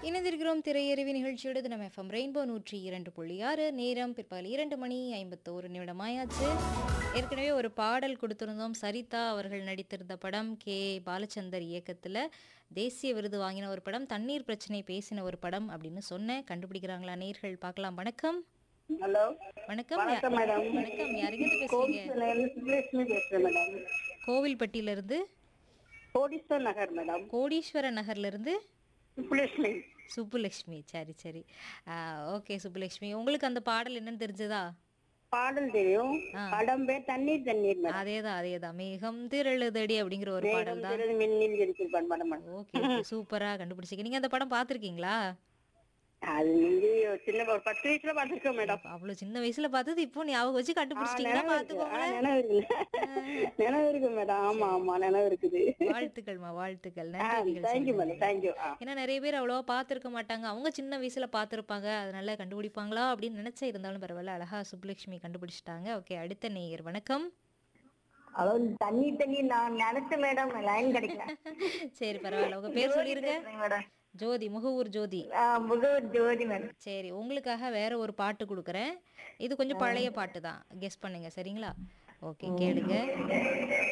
இணைந்திருக்கிறோம் திரையறிவி நிகழ்ச்சியோடு இது நம்ம எஃப்எம் ரெயின்போ நூற்றி இரண்டு புள்ளி ஆறு நேரம் பிற்பகல் இரண்டு மணி ஐம்பத்தோரு நிமிடமாயாச்சு ஏற்கனவே ஒரு பாடல் கொடுத்திருந்தோம் சரிதா அவர்கள் நடித்திருந்த படம் கே பாலச்சந்தர் இயக்கத்தில் தேசிய விருது வாங்கின ஒரு படம் தண்ணீர் பிரச்சனை பேசின ஒரு படம் அப்படின்னு சொன்னேன் கண்டுபிடிக்கிறாங்களா நேர்கள் பார்க்கலாம் வணக்கம் ஹலோ வணக்கம் வணக்கம் மேடம் வணக்கம் யாருங்கிட்ட பேசுறீங்க கோவில்பட்டியிலிருந்து சுப்புலட்சுமி பேசுறேன் மேடம் கோவில்பட்டியிலிருந்து கோடீஸ்வர் நகர் மேடம் கோடீஸ்வர நகர்லேருந்து சுப்புலட்சுமி சுப்புலக்ஷ்மி சரி சரி ஓகே சுப்புலக்ஷ்மி உங்களுக்கு அந்த பாடல் என்னன்னு தெரிஞ்சதா பாடல் தெரியும் படம் பேர் தண்ணீர் தண்ணீர் மேடம் அதேதான் அதேதான் மேகம் திரளுதடி அப்படிங்கிற ஒரு பாடல் தான் திரள் மின்னில் இருக்கிற படம் மேடம் ஓகே சூப்பரா கண்டுபிடிச்சிங்க நீங்க அந்த படம் பார்த்திருக்கீங்களா அது நீங்க சின்ன ஒரு பத்து வயசுல பாத்துருக்கோம் மேடம் அவ்வளவு சின்ன வயசுல பார்த்தது இப்போ ஞாபகம் வச்சு கண்டுபிடிச்சிட்டீங்கன்னா நினைவு இருக்கு ஆ, பாத்துக்கோங்க நினைவு இருக்கு நினைவு இருக்கு மேடம் ஆமா ஆமா நினைவு இருக்குது வாழ்த்துக்கள்மா வாழ்த்துக்கள் நன்றி தேங்க்யூ நிகழ்ச்சி மேடம் தேங்க்யூ ஏன்னா நிறைய பேர் அவ்வளவா பார்த்திருக்க மாட்டாங்க அவங்க சின்ன வயசுல பார்த்திருப்பாங்க அதனால கண்டுபிடிப்பாங்களா அப்படின்னு நினைச்சா இருந்தாலும் பரவாயில்ல அழகா சுப்புலட்சுமி கண்டுபிடிச்சிட்டாங்க ஓகே அடுத்த நேயர் வணக்கம் ஹலோ தண்ணி தண்ணி நான் நினைச்சேன் மேடம் லைன் கிடைக்கல சரி பரவாயில்ல உங்க பேர் சொல்லிருங்க மேடம் ஜோதி முகவூர் ஜோதி முகவர் ஜோதி மேடம் சரி உங்களுக்காக வேற ஒரு பாட்டு கொடுக்குறேன் இது கொஞ்சம் பழைய பாட்டு தான் கெஸ் பண்ணுங்க சரிங்களா ஓகே கேளுங்க